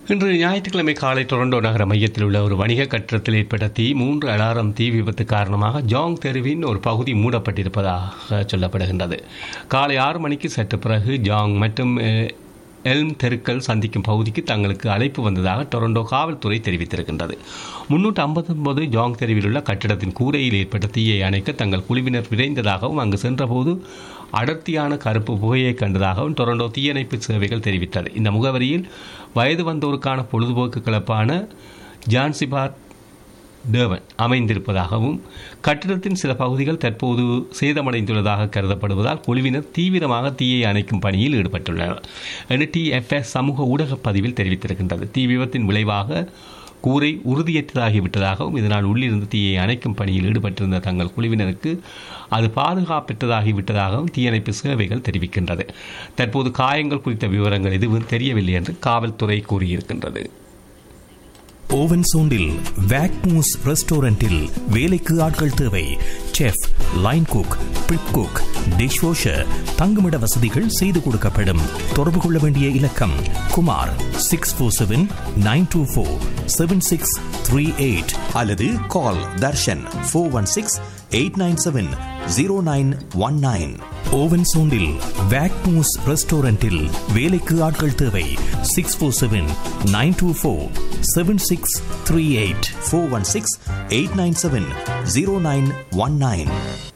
இன்று ஞாயிற்றுக்கிழமை காலை டொரண்டோ நகர மையத்தில் உள்ள ஒரு வணிக கட்டடத்தில் ஏற்பட்ட தீ மூன்று அலாரம் தீ விபத்து காரணமாக ஜாங் தெருவின் ஒரு பகுதி மூடப்பட்டிருப்பதாக சொல்லப்படுகின்றது காலை ஆறு மணிக்கு சற்று பிறகு ஜாங் மற்றும் அஹ், எல்ம் தெருக்கள் சந்திக்கும் பகுதிக்கு தங்களுக்கு அழைப்பு வந்ததாக டொரண்டோ காவல்துறை தெரிவித்திருக்கின்றது முன்னூற்று ஐம்பத்தொன்பது ஜாங் தெருவில் உள்ள கட்டிடத்தின் கூரையில் ஏற்பட்ட தீயை அணைக்க தங்கள் குழுவினர் விரைந்ததாகவும் அங்கு சென்றபோது அடர்த்தியான கருப்பு புகையை கண்டதாகவும் டொரண்டோ தீயணைப்பு சேவைகள் தெரிவித்தது இந்த முகவரியில் வயது வந்தோருக்கான பொழுதுபோக்கு கிளப்பான ஜான்சிபார் டேவன் அமைந்திருப்பதாகவும் கட்டிடத்தின் சில பகுதிகள் தற்போது சேதமடைந்துள்ளதாக கருதப்படுவதால் குழுவினர் தீவிரமாக தீயை அணைக்கும் பணியில் ஈடுபட்டுள்ளனர் என டிஎஃப்எஸ் சமூக ஊடக பதிவில் தெரிவித்திருக்கின்றது தீ விபத்தின் விளைவாக கூரை உறுதியற்றதாகிவிட்டதாகவும் இதனால் உள்ளிருந்து தீயை அணைக்கும் பணியில் ஈடுபட்டிருந்த தங்கள் குழுவினருக்கு அது பாதுகாப்பற்றதாகிவிட்டதாகவும் தீயணைப்பு சேவைகள் தெரிவிக்கின்றது தற்போது காயங்கள் குறித்த விவரங்கள் எதுவும் தெரியவில்லை என்று காவல்துறை கூறியிருக்கின்றது ஓவன் சோண்டில் வேக்மூஸ் ரெஸ்டாரண்டில் வேலைக்கு ஆட்கள் தேவை chef line cook prep cook dish washer தங்குமிட வசதிகள் செய்து கொடுக்கப்படும் தொடர்பு கொள்ள வேண்டிய இலக்கம் Kumar six four seven nine two four seven six three eight அல்லது call Darshan four one six eight nine seven zero nine one nine ஓவன் சோண்டில் வேக்மூஸ் ரெஸ்டாரண்டில் வேலைக்கு ஆட்கள் தேவை six four seven nine two four seven six three eight four one six eight nine seven zero nine one nine